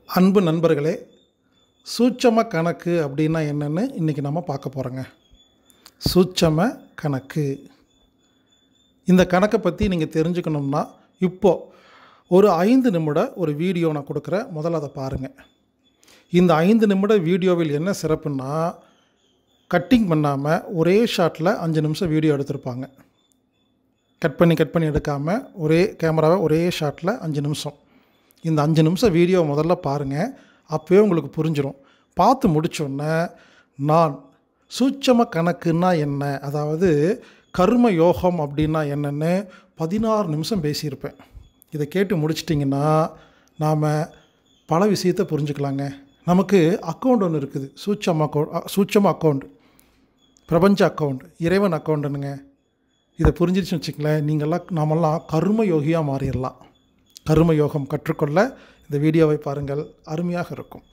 அன்பு நண்பர்களே சூட்சம கணக்கு அப்படின்னா என்னென்னு இன்றைக்கி நம்ம பார்க்க போகிறோங்க சூட்சம கணக்கு இந்த கணக்கை பற்றி நீங்கள் தெரிஞ்சுக்கணும்னா இப்போது ஒரு ஐந்து நிமிட ஒரு வீடியோ நான் கொடுக்குறேன் முதல்ல அதை பாருங்கள் இந்த ஐந்து நிமிட வீடியோவில் என்ன சிறப்புன்னா கட்டிங் பண்ணாமல் ஒரே ஷாட்டில் அஞ்சு நிமிஷம் வீடியோ எடுத்திருப்பாங்க கட் பண்ணி கட் பண்ணி எடுக்காமல் ஒரே கேமராவை ஒரே ஷாட்டில் அஞ்சு நிமிஷம் இந்த அஞ்சு நிமிஷம் வீடியோ முதல்ல பாருங்கள் அப்போவே உங்களுக்கு புரிஞ்சிடும் பார்த்து முடிச்சோடனே நான் சூட்சம கணக்குன்னா என்ன அதாவது கர்ம யோகம் அப்படின்னா என்னென்னு பதினாறு நிமிஷம் பேசியிருப்பேன் இதை கேட்டு முடிச்சிட்டிங்கன்னா நாம் பல விஷயத்தை புரிஞ்சுக்கலாங்க நமக்கு அக்கௌண்ட் ஒன்று இருக்குது சூட்சம அக்கௌண்ட் சூட்சம அக்கௌண்ட் பிரபஞ்ச அக்கௌண்ட் இறைவன் அக்கௌண்ட்டுனுங்க இதை புரிஞ்சிருச்சுன்னு வச்சுங்களேன் நீங்கள்லாம் நாமெல்லாம் கர்ம யோகியாக மாறிடலாம் கர்ம யோகம் கற்றுக்கொள்ள இந்த வீடியோவை பாருங்கள் அருமையாக இருக்கும்